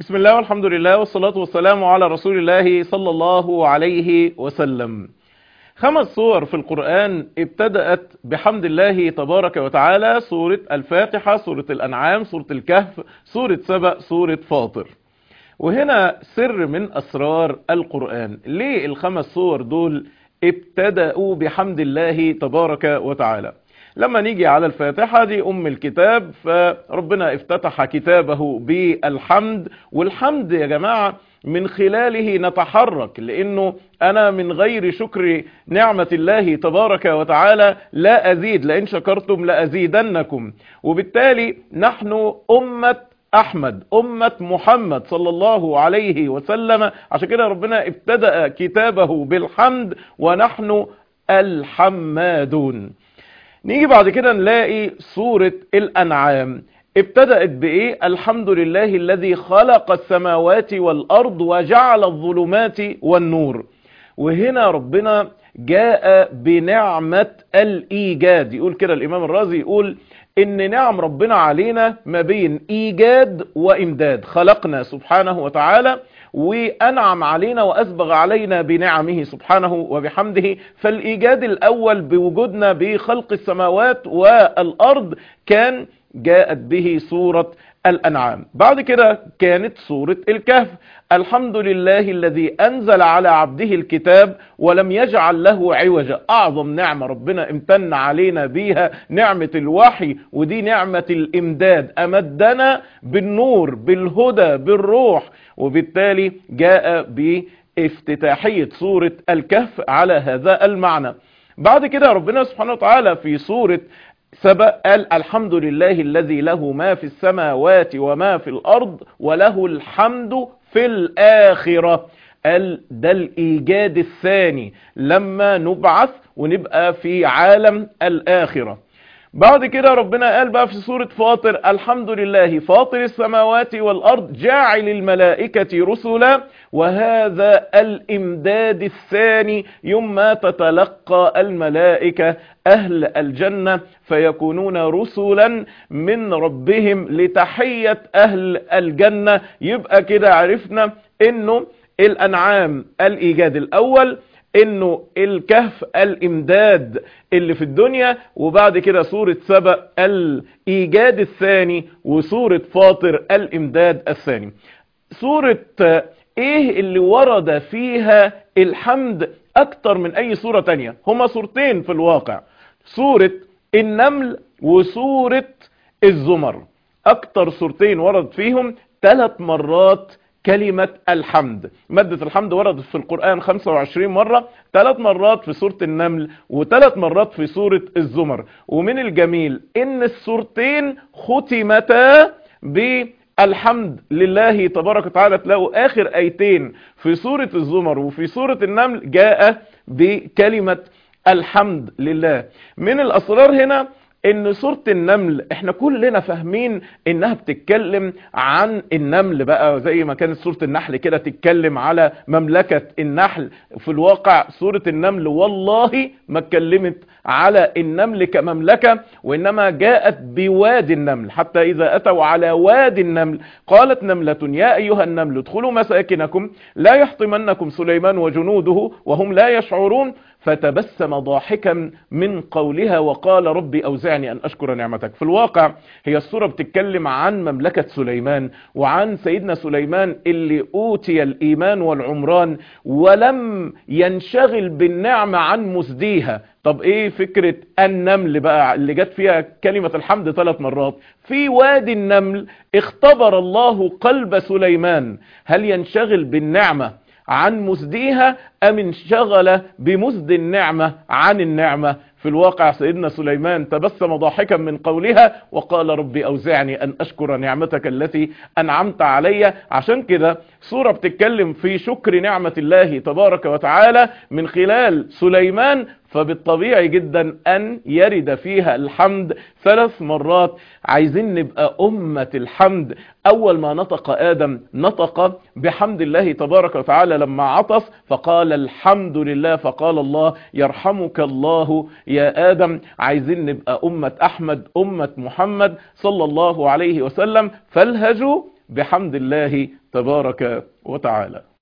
بسم الله والحمد لله والصلاة والسلام على رسول الله صلى الله عليه وسلم خمس صور في القرآن ابتدأت بحمد الله تبارك وتعالى سورة الفاتحة سورة الأنعام سورة الكهف سورة سبأ سورة فاطر وهنا سر من أسرار القرآن ليه الخمس صور دول ابتدأوا بحمد الله تبارك وتعالى لما نيجي على الفاتحة دي أم الكتاب فربنا افتتح كتابه بالحمد والحمد يا جماعة من خلاله نتحرك لأنه أنا من غير شكر نعمة الله تبارك وتعالى لا أزيد لئن شكرتم لأزيدنكم وبالتالي نحن أمة أحمد أمة محمد صلى الله عليه وسلم عشان كده ربنا ابتدأ كتابه بالحمد ونحن الحمادون نيجي بعد كده نلاقي سورة الأنعام ابتدأت بإيه الحمد لله الذي خلق السماوات والأرض وجعل الظلمات والنور وهنا ربنا جاء بنعمة الإيجاد يقول كده الإمام الرازي يقول إن نعم ربنا علينا ما بين إيجاد وإمداد خلقنا سبحانه وتعالى وأنعم علينا وأسبغ علينا بنعمه سبحانه وبحمده فالإيجاد الأول بوجودنا بخلق السماوات والأرض كان جاءت به سورة الأنعام بعد كده كانت سورة الكهف الحمد لله الذي أنزل على عبده الكتاب ولم يجعل له عوجا أعظم نعمة ربنا امتن علينا بيها نعمة الوحي ودي نعمة الإمداد أمدنا بالنور بالهدى بالروح وبالتالي جاء بافتتاحية سورة الكهف على هذا المعنى بعد كده ربنا سبحانه وتعالى في سورة سبق قال الحمد لله الذي له ما في السماوات وما في الأرض وله الحمد في الآخرة قال ده الإيجاد الثاني لما نبعث ونبقى في عالم الآخرة بعد كده ربنا قال بقى في سورة فاطر الحمد لله فاطر السماوات والأرض جاعل الملائكة رسلا وهذا الإمداد الثاني يوم ما تتلقى الملائكة أهل الجنة فيكونون رسلا من ربهم لتحية أهل الجنة يبقى كده عرفنا انه الأنعام الإيجاد الأول انه الكهف الامداد اللي في الدنيا وبعد كده سورة سبأ الايجاد الثاني وسورة فاطر الامداد الثاني سورة ايه اللي ورد فيها الحمد اكتر من اي سورة تانية هما سورتين في الواقع سورة النمل وسورة الزمر اكتر سورتين ورد فيهم ثلاث مرات كلمة الحمد مادة الحمد وردت في القرآن 25 مرة ثلاث مرات في سورة النمل وثلاث مرات في سورة الزمر ومن الجميل ان السورتين ختمتا بالحمد لله تبارك وتعالى تلاقوا اخر ايتين في سورة الزمر وفي سورة النمل جاء بكلمة الحمد لله من الاسرار هنا ان سورة النمل احنا كلنا فاهمين انها بتتكلم عن النمل بقى زي ما كانت سورة النحل كده تتكلم على مملكة النحل في الواقع سورة النمل والله ما اتكلمت على النمل كمملكة وانما جاءت بوادي النمل حتى اذا اتوا على وادي النمل قالت نملة يا ايها النمل ادخلوا مساكنكم لا يحطمنكم سليمان وجنوده وهم لا يشعرون فتبسم ضاحكا من قولها وقال ربي أوزعني أن أشكر نعمتك في الواقع هي السورة بتتكلم عن مملكة سليمان وعن سيدنا سليمان اللي أوتي الإيمان والعمران ولم ينشغل بالنعمة عن مسديها طب ايه فكرة النمل بقى اللي جت فيها كلمة الحمد ثلاث مرات في وادي النمل اختبر الله قلب سليمان هل ينشغل بالنعمة عن مسديها ام انشغل بمسد النعمة عن النعمة في الواقع سيدنا سليمان تبسم ضاحكا من قولها وقال ربي أوزعني أن أشكر نعمتك التي أنعمت علي عشان كده سورة بتتكلم في شكر نعمة الله تبارك وتعالى من خلال سليمان فبالطبيعي جدا أن يرد فيها الحمد ثلاث مرات عايزين نبقى أمة الحمد أول ما نطق آدم نطق بحمد الله تبارك وتعالى لما عطس فقال الحمد لله فقال الله يرحمك الله يا آدم عايزين نبقى أمة أحمد أمة محمد صلى الله عليه وسلم فالهجوا بحمد الله تبارك وتعالى